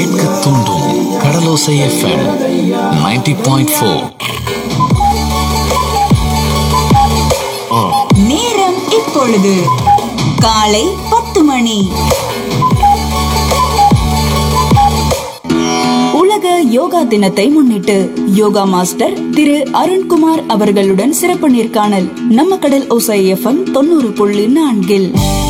கேட்க தூண்டும் கடலோசை FM 90.4 point four நேரம் இப்பொழுது காலை பத்து மணி உலக யோகா தினத்தை முன்னிட்டு யோகா மாஸ்டர் திரு அருண்குமார் அவர்களுடன் சிறப்பு நேர்காணல் நம்ம கடல் ஓசை எஃப்எம் தொண்ணூறு புள்ளி நான்கில்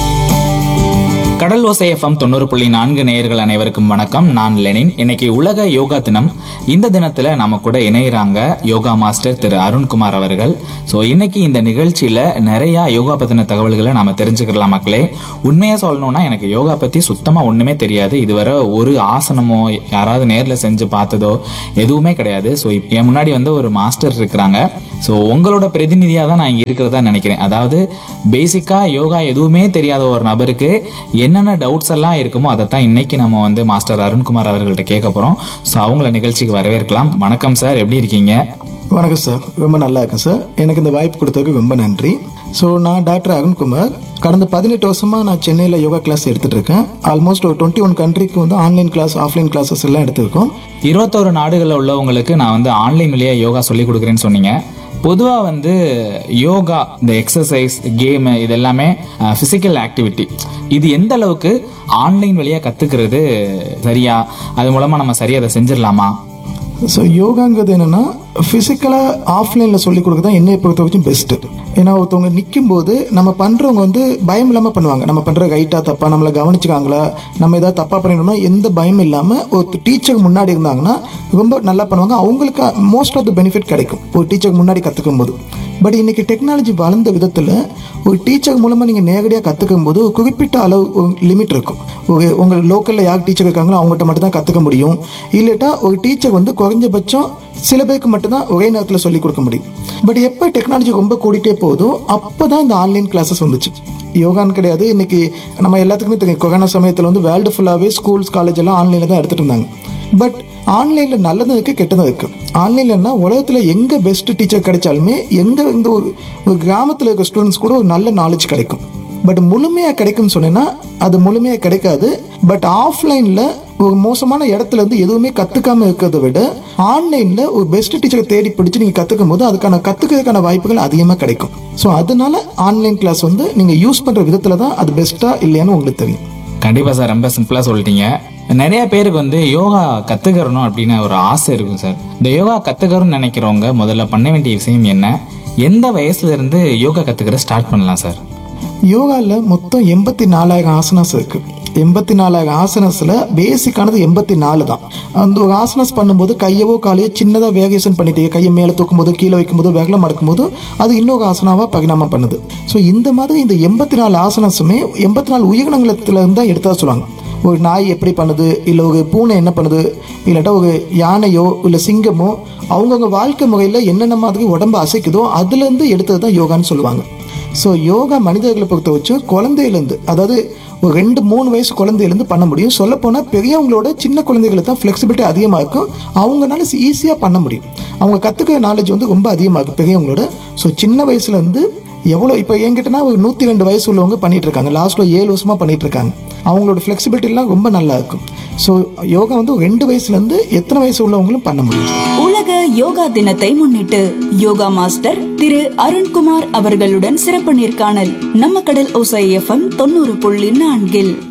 கடல் ஓசை எஃப்எம் தொண்ணூறு புள்ளி நான்கு நேயர்கள் அனைவருக்கும் வணக்கம் நான் லெனின் இன்னைக்கு உலக யோகா தினம் இந்த தினத்துல நம்ம கூட இணையறாங்க யோகா மாஸ்டர் திரு அருண்குமார் அவர்கள் ஸோ இன்னைக்கு இந்த நிகழ்ச்சியில நிறைய யோகா பத்தின தகவல்களை நாம தெரிஞ்சுக்கலாம் மக்களே உண்மையா சொல்லணும்னா எனக்கு யோகா பத்தி சுத்தமா ஒண்ணுமே தெரியாது இதுவரை ஒரு ஆசனமோ யாராவது நேர்ல செஞ்சு பார்த்ததோ எதுவுமே கிடையாது ஸோ என் முன்னாடி வந்து ஒரு மாஸ்டர் இருக்கிறாங்க ஸோ உங்களோட பிரதிநிதியாக தான் நான் இங்கே இருக்கிறதா நினைக்கிறேன் அதாவது பேசிக்காக யோகா எதுவுமே தெரியாத ஒரு நபருக்கு என்னென்ன டவுட்ஸ் எல்லாம் இருக்குமோ அதை தான் இன்னைக்கு நம்ம வந்து மாஸ்டர் அருண்குமார் அவர்கள்ட்ட கேட்க போகிறோம் ஸோ அவங்கள நிகழ்ச்சிக்கு வரவேற்கலாம் வணக்கம் சார் எப்படி இருக்கீங்க வணக்கம் சார் ரொம்ப நல்லா இருக்கேன் சார் எனக்கு இந்த வாய்ப்பு கொடுத்ததுக்கு ரொம்ப நன்றி ஸோ நான் டாக்டர் அருண்குமார் கடந்த பதினெட்டு வருஷமா நான் சென்னையில் யோகா கிளாஸ் எடுத்துட்டு இருக்கேன் ஆல்மோஸ்ட் ஒரு டுவெண்ட்டி ஒன் கண்ட்ரிக்கு வந்து ஆன்லைன் கிளாஸ் ஆஃப்லைன் கிளாஸஸ் எல்லாம் எடுத்திருக்கோம் இருபத்தோரு நாடுகளில் உள்ளவங்களுக்கு நான் வந்து ஆன்லைன் வழியா யோகா சொல்லி கொடுக்குறேன்னு சொன்னீங்க பொதுவாக வந்து யோகா இந்த எக்ஸசைஸ் கேமு இது எல்லாமே ஃபிசிக்கல் ஆக்டிவிட்டி இது எந்த அளவுக்கு ஆன்லைன் வழியாக கற்றுக்கிறது சரியா அது மூலமாக நம்ம சரியாக அதை செஞ்சிடலாமா ஸோ யோகாங்கிறது என்னன்னா ஃபிசிக்கலாக ஆஃப்லைனில் சொல்லி கொடுக்க தான் என்னைய பொறுத்த வரைக்கும் பெஸ்ட்டு ஏன்னா ஒருத்தவங்க நிற்கும் போது நம்ம பண்ணுறவங்க வந்து பயம் இல்லாமல் பண்ணுவாங்க நம்ம பண்ணுற ரைட்டாக தப்பா நம்மளை கவனிச்சுக்காங்களா நம்ம ஏதாவது தப்பாக பண்ணிட்டோம்னா எந்த பயமும் இல்லாமல் ஒரு டீச்சருக்கு முன்னாடி இருந்தாங்கன்னா ரொம்ப நல்லா பண்ணுவாங்க அவங்களுக்கு மோஸ்ட் ஆஃப் த பெனிஃபிட் கிடைக்கும் ஒரு டீச்சருக்கு முன்னாடி கற்றுக்கும் போது பட் இன்னைக்கு டெக்னாலஜி வளர்ந்த விதத்தில் ஒரு டீச்சர் மூலமாக நீங்கள் நேரடியாக கற்றுக்கும் போது ஒரு குறிப்பிட்ட அளவு ஒரு லிமிட் இருக்கும் ஒரு உங்கள் லோக்கலில் யார் டீச்சர் இருக்காங்களோ அவங்ககிட்ட மட்டும் தான் கற்றுக்க முடியும் இல்லாட்டா ஒரு டீச்சர் வந்து குறைஞ்சபட்சம் சில பேருக்கு மட்டும்தான் ஒரே நேரத்தில் சொல்லிக் கொடுக்க முடியும் பட் எப்போ டெக்னாலஜி ரொம்ப கூடிட்டே போதோ அப்போ தான் இந்த ஆன்லைன் கிளாஸஸ் வந்துச்சு யோகான்னு கிடையாது இன்னைக்கு நம்ம எல்லாத்துக்குமே தெரியும் கொரோனா சமயத்தில் வந்து வேர்ல்டு ஃபுல்லாகவே ஸ்கூல்ஸ் காலேஜ் எல்லாம் ஆன்லைனில் தான் எடுத்துட்டு இருந்தாங்க பட் ஆன்லைனில் நல்லதும் இருக்குது கெட்டதும் இருக்குது ஆன்லைன்லன்னா உலகத்தில் எங்கே பெஸ்ட் டீச்சர் கிடைச்சாலுமே எங்கே இந்த ஒரு ஒரு கிராமத்தில் இருக்க ஸ்டூடெண்ட்ஸ் கூட ஒரு நல்ல நாலேஜ் கிடைக்கும் பட் முழுமையாக கிடைக்கும்னு சொன்னேன்னா அது முழுமையாக கிடைக்காது பட் ஆஃப்லைனில் ஒரு மோசமான இடத்துல இருந்து எதுவுமே கற்றுக்காம இருக்கிறத விட ஆன்லைனில் ஒரு பெஸ்ட் டீச்சரை தேடி பிடிச்சி நீங்கள் கற்றுக்கும் போது அதுக்கான கற்றுக்கிறதுக்கான வாய்ப்புகள் அதிகமாக கிடைக்கும் ஸோ அதனால ஆன்லைன் கிளாஸ் வந்து நீங்கள் யூஸ் பண்ணுற விதத்தில் தான் அது பெஸ்ட்டாக இல்லையான்னு உங்களுக்கு தெரியும் கண்டிப்பாக சார் ரொம்ப சிம்பிளாக சொல்லிட்டீங்க நிறைய பேருக்கு வந்து யோகா கற்றுக்கிறணும் அப்படின்னு ஒரு ஆசை இருக்கும் சார் இந்த யோகா கற்றுக்கிறோம்னு நினைக்கிறவங்க முதல்ல பண்ண வேண்டிய விஷயம் என்ன எந்த வயசுல இருந்து யோகா கற்றுக்கிற ஸ்டார்ட் பண்ணலாம் சார் யோகாவில் மொத்தம் எண்பத்தி நாலாயிரம் ஆசனாஸ் இருக்கு எண்பத்தி நாலாயிரம் ஆசனஸில் பேசிக்கானது எண்பத்தி நாலு தான் அந்த ஒரு ஆசனஸ் பண்ணும்போது கையவோ காலையோ சின்னதாக வேகேஷன் பண்ணிட்டு கையை மேலே தூக்கும் போது கீழே வைக்கும் போது வேகலம் மடக்கும் போது அது இன்னொரு ஆசனாவாக பரிணாமம் பண்ணுது ஸோ இந்த மாதிரி இந்த எண்பத்தி நாலு ஆசனஸுமே எண்பத்தி நாலு உயிரினங்களத்துல இருந்து தான் எடுத்தா சொல்லுவாங்க ஒரு நாய் எப்படி பண்ணுது இல்லை ஒரு பூனை என்ன பண்ணுது இல்லாட்டா ஒரு யானையோ இல்லை சிங்கமோ அவங்கவுங்க வாழ்க்கை முறையில் என்னென்ன மாதிரி உடம்பு அசைக்குதோ அதுலேருந்து எடுத்தது தான் யோகான்னு சொல்லுவாங்க ஸோ யோகா மனிதர்களை பொறுத்த வச்சு குழந்தையிலேருந்து அதாவது ஒரு ரெண்டு மூணு வயசு குழந்தையிலேருந்து பண்ண முடியும் சொல்லப்போனால் பெரியவங்களோட சின்ன குழந்தைகளுக்கு தான் ஃப்ளெக்சிபிலிட்டி அதிகமாக இருக்கும் அவங்கனால ஈஸியாக பண்ண முடியும் அவங்க கற்றுக்கிற நாலேஜ் வந்து ரொம்ப அதிகமாக இருக்கும் பெரியவங்களோட ஸோ சின்ன வயசுலேருந்து எவ்வளோ இப்போ என்கிட்டனா ஒரு நூற்றி ரெண்டு வயசு உள்ளவங்க பண்ணிட்டு இருக்காங்க லாஸ்ட்டில் ஏழு வருஷமாக பண்ணிட்டு இருக்காங்க அவங்களோட ஃப்ளெக்சிபிலிட்டிலாம் ரொம்ப நல்லா இருக்கும் ஸோ யோகா வந்து ஒரு ரெண்டு வயசுலேருந்து எத்தனை வயசு உள்ளவங்களும் பண்ண முடியும் உலக யோகா தினத்தை முன்னிட்டு யோகா மாஸ்டர் திரு அருண்குமார் அவர்களுடன் சிறப்பு நேர்காணல் நம்ம கடல் ஓசை எஃப்எம் தொண்ணூறு புள்ளி நான்கில்